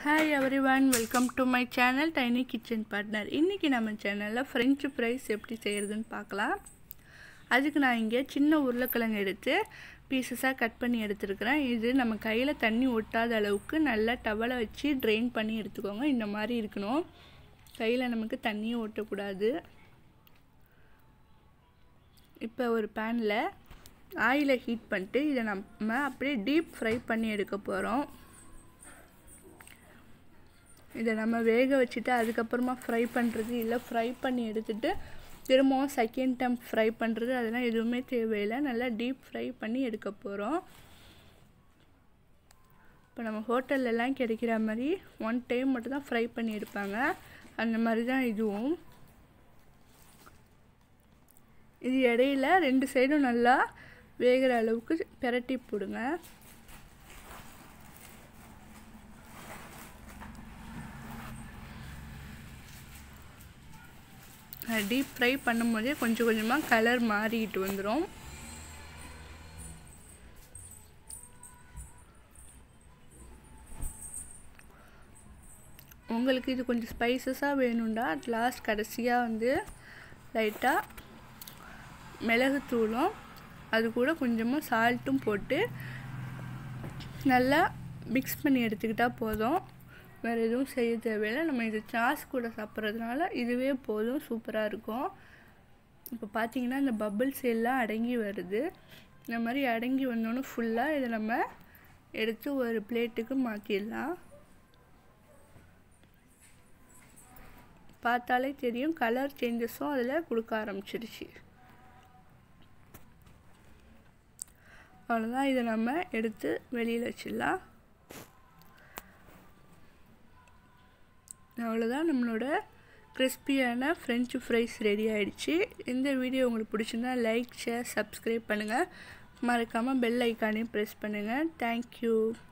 hi everyone welcome to my channel tiny kitchen partner இன்றைக்கி நம்ம சேனலில் French fries எப்படி செய்கிறதுன்னு பார்க்கலாம் அதுக்கு நான் இங்கே சின்ன உருளைக்கிழங்கு எடுத்து பீசஸாக கட் பண்ணி எடுத்துருக்கிறேன் இது நம்ம கையில் தண்ணி ஒட்டாத அளவுக்கு நல்லா டவலை வச்சு ட்ரெயின் பண்ணி எடுத்துக்கோங்க இந்த மாதிரி இருக்கணும் கையில் நமக்கு தண்ணியும் ஒட்டக்கூடாது இப்போ ஒரு பேனில் ஆயிலை ஹீட் பண்ணிட்டு இதை நம்ம அப்படியே டீப் ஃப்ரை பண்ணி எடுக்க போகிறோம் இதை நம்ம வேக வச்சுட்டு அதுக்கப்புறமா ஃப்ரை பண்ணுறது இல்லை ஃப்ரை பண்ணி எடுத்துகிட்டு திரும்பவும் செகண்ட் டைம் ஃப்ரை பண்ணுறது அதெல்லாம் எதுவுமே தேவையில்லை நல்லா டீப் ஃப்ரை பண்ணி எடுக்க போகிறோம் இப்போ நம்ம ஹோட்டல்லலாம் கிடைக்கிற மாதிரி ஒன் டைம் மட்டும் தான் ஃப்ரை பண்ணி எடுப்பாங்க அந்த மாதிரி தான் இதுவும் இது இடையில ரெண்டு சைடும் நல்லா வேகிற அளவுக்கு பெரட்டி போடுங்க டீப் ஃப்ரை பண்ணும்போதே கொஞ்சம் கொஞ்சமாக கலர் மாறிட்டு வந்துடும் உங்களுக்கு இது கொஞ்சம் ஸ்பைசஸாக வேணும்டா லாஸ்ட் கடைசியாக வந்து லைட்டாக மிளகுத்தூளும் அது கூட கொஞ்சமாக சால்ட்டும் போட்டு நல்லா மிக்ஸ் பண்ணி எடுத்துக்கிட்டால் போதும் வேறு எதுவும் செய்ய தேவையில்லை நம்ம இது சாஸ் கூட சாப்பிட்றதுனால இதுவே போதும் சூப்பராக இருக்கும் இப்போ பார்த்தீங்கன்னா இந்த பபிள்ஸ் எல்லாம் அடங்கி வருது இந்த மாதிரி அடங்கி வந்தோன்னே ஃபுல்லாக இதை நம்ம எடுத்து ஒரு பிளேட்டுக்கு மாற்றிடலாம் பார்த்தாலே தெரியும் கலர் சேஞ்சஸும் அதில் கொடுக்க ஆரம்பிச்சிருச்சு அவ்வளோதான் இதை நம்ம எடுத்து வெளியில் வச்சிடலாம் அவ்வளோதான் நம்மளோட கிறிஸ்பியான ஃப்ரெஞ்சு ஃப்ரைஸ் ரெடி ஆகிடுச்சு இந்த வீடியோ உங்களுக்கு பிடிச்சிருந்தா லைக் ஷேர் சப்ஸ்கிரைப் பண்ணுங்கள் மறக்காமல் பெல் ஐக்கானையும் ப்ரெஸ் பண்ணுங்கள் தேங்க்யூ